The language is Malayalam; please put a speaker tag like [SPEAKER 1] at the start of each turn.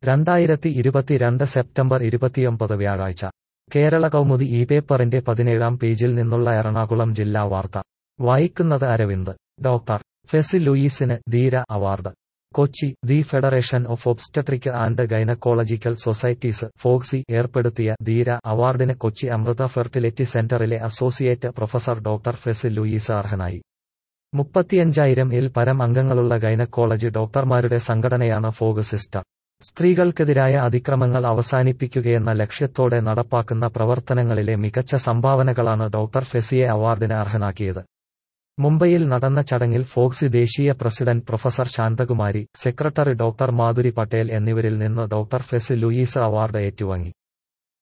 [SPEAKER 1] രണ്ടായിരത്തി ഇരുപത്തിരണ്ട് സെപ്റ്റംബർ ഇരുപത്തിയൊമ്പത് വ്യാഴാഴ്ച കേരള കൗമുദി ഈ പേപ്പറിന്റെ പതിനേഴാം പേജിൽ നിന്നുള്ള എറണാകുളം ജില്ലാ വാർത്ത വായിക്കുന്നത് അരവിന്ദ് ഡോക്ടർ ഫെസി ലൂയിസിന് ധീര award Kochi the federation of obstetric and gynaecological societies FOGSI ഏർപ്പെടുത്തിയ ധീര അവാർഡിന് കൊച്ചി അമൃത ഫെർട്ടിലിറ്റി സെന്ററിലെ associate professor doctor Fessy Louis അർഹനായി മുപ്പത്തിയഞ്ചായിരം ഇൽ പരം അംഗങ്ങളുള്ള ഗൈനക്കോളജി ഡോക്ടർമാരുടെ സംഘടനയാണ് ഫോഗ് സിസ്റ്റർ സ്ത്രീകൾക്കെതിരായ അതിക്രമങ്ങൾ അവസാനിപ്പിക്കുകയെന്ന ലക്ഷ്യത്തോടെ നടപ്പാക്കുന്ന പ്രവർത്തനങ്ങളിലെ മികച്ച സംഭാവനകളാണ് ഡോക്ടർ ഫെസിയെ അവാർഡിന് അർഹനാക്കിയത് മുംബൈയിൽ നടന്ന ചടങ്ങിൽ ഫോക്സി ദേശീയ president professor Shanthakumari secretary doctor Madhuri Patel എന്നിവരിൽ നിന്ന് ഡോക്ടർ ഫെസി ലൂയിസ് അവാർഡ് ഏറ്റുവാങ്ങി